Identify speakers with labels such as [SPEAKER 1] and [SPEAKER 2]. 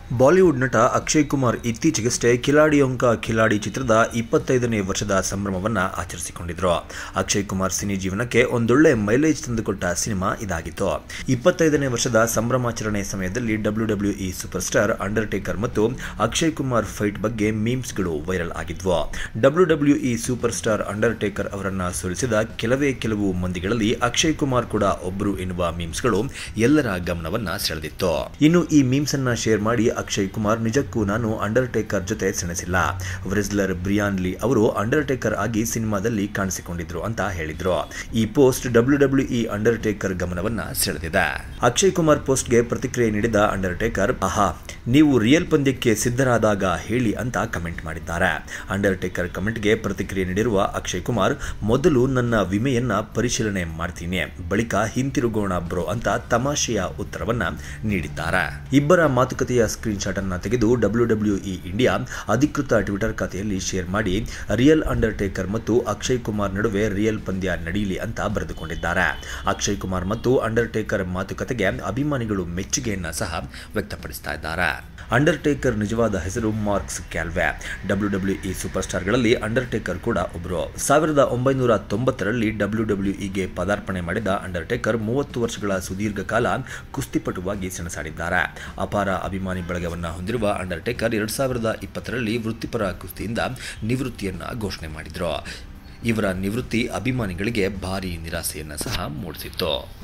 [SPEAKER 1] Bollywood ನಟ ಅಕ್ಷಯ್ ಕುಮಾರ್ ಇತ್ತೀಚೆಗಷ್ಟೇ ಕಿಲಾಡಿಯೊಂಕ ಕಿಲಾಡಿ ಚಿತ್ರದ ಇಪ್ಪತ್ತೈದನೇ ವರ್ಷದ ಸಂಭ್ರಮವನ್ನು ಆಚರಿಸಿಕೊಂಡಿದ್ರು ಅಕ್ಷಯ್ ಕುಮಾರ್ ಸಿನಿ ಜೀವನಕ್ಕೆ ಒಂದೊಳ್ಳೆ ಮೈಲೇಜ್ ತಂದುಕೊಟ್ಟ ಸಿನಿಮಾ ಇದಾಗಿತ್ತು ಇಪ್ಪತ್ತೈದನೇ ವರ್ಷದ ಸಂಭ್ರಮಾಚರಣೆ ಸಮಯದಲ್ಲಿ W W E super star Undertaker ಮತ್ತು ಅಕ್ಷಯ್ ಕುಮಾರ್ ಫೈಟ್ ಬಗ್ಗೆ ಮೀಮ್ಸ್ಗಳು ವೈರಲ್ ಆಗಿದ್ವು W W E super star Undertaker ಅವರನ್ನ ಸೋಲಿಸಿದ ಕೆಲವೇ ಕೆಲವು ಮಂದಿಗಳಲ್ಲಿ ಅಕ್ಷಯ್ ಕುಮಾರ್ ಕೂಡ ಒಬ್ಬರು ಎನ್ನುವ ಮೀಮ್ಸ್ಗಳು ಎಲ್ಲರ ಗಮನವನ್ನ ಸೆಳೆದಿತ್ತು ಇನ್ನು ಈ ಮೀಮ್ಸ್ ಅನ್ನ ಶೇರ್ ಮಾಡಿ ಅಕ್ಷಯ್ ಕುಮಾರ್ ನಿಜಕ್ಕೂ ನಾನು ಅಂಡರ್ಟೇಕರ್ ಜೊತೆ ಸೆಣಸಿಲ್ಲ ವ್ರೆಸ್ಲರ್ ಬ್ರಿಯಾನ್ ಲೀ ಅವರು ಅಂಡರ್ಟೇಕರ್ ಆಗಿ ಸಿನಿಮಾದಲ್ಲಿ ಕಾಣಿಸಿಕೊಂಡಿದ್ರು ಅಂತ ಹೇಳಿದ್ರು ಈ post W W E Undertaker ಗಮನವನ್ನ ಸೆಳೆದಿದೆ ಅಕ್ಷಯ್ ಕುಮಾರ್ ಪೋಸ್ಟ್ಗೆ ಪ್ರತಿಕ್ರಿಯೆ ನೀಡಿದ ಅಂಡರ್ಟೇಕರ್ ಆಹಾ ನೀವು ರಿಯಲ್ ಪಂದ್ಯಕ್ಕೆ ಸಿದ್ಧರಾದಾಗ ಹೇಳಿ ಅಂತ ಕಮೆಂಟ್ ಮಾಡಿದ್ದಾರೆ ಅಂಡರ್ಟೇಕರ್ ಕಮೆಂಟ್ಗೆ ಪ್ರತಿಕ್ರಿಯೆ ನೀಡಿರುವ ಅಕ್ಷಯ್ ಕುಮಾರ್ ಮೊದಲು ನನ್ನ ವಿಮೆಯನ್ನ ಪರಿಶೀಲನೆ ಮಾಡ್ತೀನಿ ಬಳಿಕ ಹಿಂತಿರುಗೋಣ ಬ್ರೋ ಅಂತ ತಮಾಷೆಯ ಉತ್ತರವನ್ನ ನೀಡಿದ್ದಾರೆ ಇಬ್ಬರ ಮಾತುಕತೆಯ ಸ್ಕ್ರೀನ್ ಶಾಟ್ ಅನ್ನ ತೆಗೆದು ಡಬ್ಲ್ಯೂ ಡಬ್ಲ್ಯೂ ಇ ಇಂಡಿಯಾ ಅಧಿಕೃತ ಟ್ವಿಟರ್ ಖಾತೆಯಲ್ಲಿ ಶೇರ್ ಮಾಡಿ ರಿಯಲ್ ಅಂಡರ್ಟೇಕರ್ ಮತ್ತು ಅಕ್ಷಯ್ ಕುಮಾರ್ ನಡುವೆ ರಿಯಲ್ ಪಂದ್ಯ ನಡೆಯಲಿ ಅಂತ ಬರೆದುಕೊಂಡಿದ್ದಾರೆ ಅಕ್ಷಯ್ ಕುಮಾರ್ ಮತ್ತು ಅಂಡರ್ಟೇಕರ್ ಮಾತುಕತೆಗೆ ಅಭಿಮಾನಿಗಳು ಮೆಚ್ಚುಗೆಯನ್ನ ಸಹ ವ್ಯಕ್ತಪಡಿಸ್ತಾ ಇದ್ದಾರೆ ಅಂಡರ್ಟೇಕರ್ ನಿಜವಾದ ಹೆಸರು Marks Calaway W W E super ಸ್ಟಾರ್ಗಳಲ್ಲಿ ಅಂಡರ್ಟೇಕರ್ ಕೂಡ ಒಬ್ಬರು ಸಾವಿರದ ಒಂಬೈನೂರ ತೊಂಬತ್ತರಲ್ಲಿ ಡಬ್ಲ್ಯೂ ಡಬ್ಲ್ಯೂ ಇಗೆ ಪದಾರ್ಪಣೆ ಮಾಡಿದ ಅಂಡರ್ಟೇಕರ್ ಮೂವತ್ತು ವರ್ಷಗಳ ಸುದೀರ್ಘ ಕಾಲ ಕುಸ್ತಿಪಟುವಾಗಿ ಸೆಣಸಾಡಿದ್ದಾರೆ ಅಪಾರ ಅಭಿಮಾನಿ ಬಳಗವನ್ನು ಹೊಂದಿರುವ ಅಂಡರ್ಟೇಕರ್ ಎರಡು ಸಾವಿರದ ಇಪ್ಪತ್ತರಲ್ಲಿ ವೃತ್ತಿಪರ ಕುಸ್ತಿಯಿಂದ ನಿವೃತ್ತಿಯನ್ನ ಘೋಷಣೆ ಮಾಡಿದ್ರು ಇವರ ನಿವೃತ್ತಿ ಅಭಿಮಾನಿಗಳಿಗೆ ಭಾರಿ ನಿರಾಸೆಯನ್ನು ಸಹ ಮೂಡಿಸಿತ್ತು